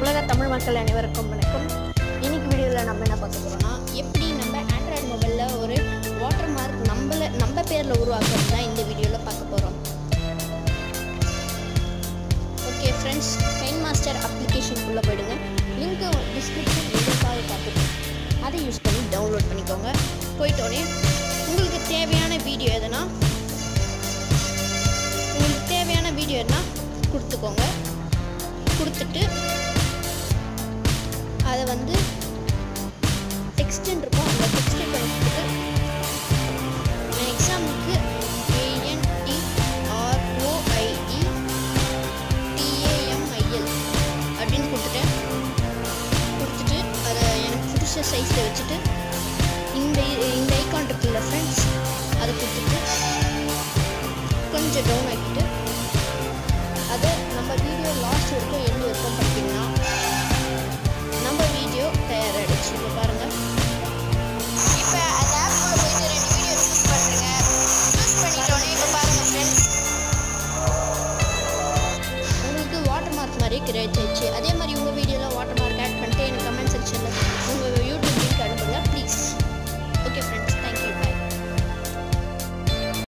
உலக தமிழ் மக்கள் அனைவருக்கும் வணக்கம் இன்னைக்கு வீடியோவில் நம்ம என்ன பார்க்க போகிறோம்னா எப்படி நம்ம ஆண்ட்ராய்டு மொபைலில் ஒரு வாட்டர் மார்க் நம்மள நம்ம பேரில் உருவாக்குறது தான் இந்த வீடியோவில் பார்க்க போகிறோம் ஓகே ஃப்ரெண்ட்ஸ் பெயின் மாஸ்டர் அப்ளிகேஷனுக்குள்ளே போயிடுங்க லிங்க்கு டிஸ்கிரிப்ஷன் எங்களுக்காக பார்த்துட்டு அதை யூஸ் பண்ணி டவுன்லோட் பண்ணிக்கோங்க போயிட்டோடனே உங்களுக்கு தேவையான வீடியோ எதுனா உங்களுக்கு தேவையான வீடியோ எதுனா கொடுத்துக்கோங்க கொடுத்துட்டு அதை வந்து டெக்ஸ்ட்னு இருக்கும் அந்த டெக்ஸ்ட்டை கொடுத்துட்டு எக்ஸாம்பிளுக்கு ஏஎன்டி ஆர்ஓஐஇ டிஏஎம்ஐஎல் அப்படின்னு கொடுத்துட்டேன் கொடுத்துட்டு அதை எனக்கு பிடிச்ச சைஸில் வச்சுட்டு இந்த இந்த ஐக்கான் இருக்குல்ல ஃப்ரெண்ட்ஸ் அதை கொடுத்துட்டு கொஞ்சம் டவுன் ஆக்கிட்டு அதை நம்ம வீடியோ லாஸ்ட் வரைக்கும் எண்டு வரைக்கும் பார்த்தீங்கன்னா நம்ம வீடியோ தயாராகிடுச்சு இப்போ பாருங்கள் இப்போ அந்த ஆப்புக்குள்ளே போயிட்டு ரெண்டு வீடியோ சூஸ் பண்ணுறேங்க சூஸ் பண்ணிட்டோன்னே இப்போ பாருங்கள் ஃப்ரெண்ட்ஸ் உங்களுக்கு வாட்டர் மார்க் மாதிரி கிரியேட் ஆயிடுச்சு அதே